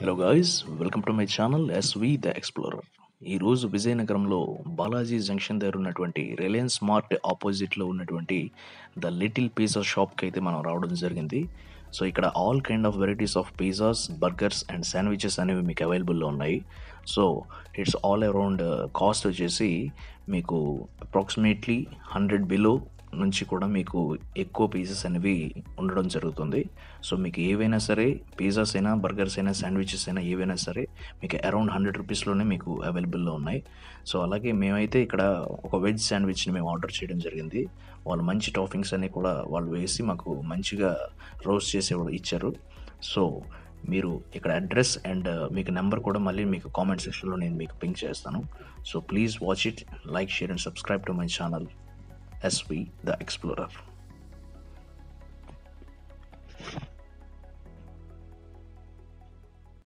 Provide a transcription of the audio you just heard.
hello guys welcome to my channel SV the explorer ఈరోజు విజయనగరంలో Balaji junction దగ్గర ఉన్నటువంటి రిలయన్స్ మార్ట్ ఆపోజిట్లో ఉన్నటువంటి ద లిటిల్ పిజ్జా షాప్కి అయితే మనం రావడం జరిగింది సో ఇక్కడ all kind of varieties of pizzas burgers and sandwiches అనేవి మీకు అవైలబుల్లో ఉన్నాయి so it's all around cost వచ్చేసి మీకు అప్రాక్సిమేట్లీ హండ్రెడ్ బిలో నుంచి కూడా మీకు ఎక్కువ పీసెస్ అనేవి ఉండడం జరుగుతుంది సో మీకు ఏవైనా సరే పిజ్జాస్ అయినా బర్గర్స్ అయినా శాండ్విచెస్ అయినా ఏవైనా సరే మీకు అరౌండ్ హండ్రెడ్ రూపీస్లోనే మీకు అవైలబుల్లో ఉన్నాయి సో అలాగే మేమైతే ఇక్కడ ఒక వెజ్ శాండ్విచ్ని మేము ఆర్డర్ చేయడం జరిగింది వాళ్ళు మంచి టాపింగ్స్ అన్ని కూడా వాళ్ళు వేసి మాకు మంచిగా రోస్ట్ చేసి కూడా ఇచ్చారు సో మీరు ఇక్కడ అడ్రస్ అండ్ మీకు నెంబర్ కూడా మళ్ళీ మీకు కామెంట్ సెక్షన్లో నేను మీకు పింక్ చేస్తాను so please watch it like share and subscribe to my channel SV the explorer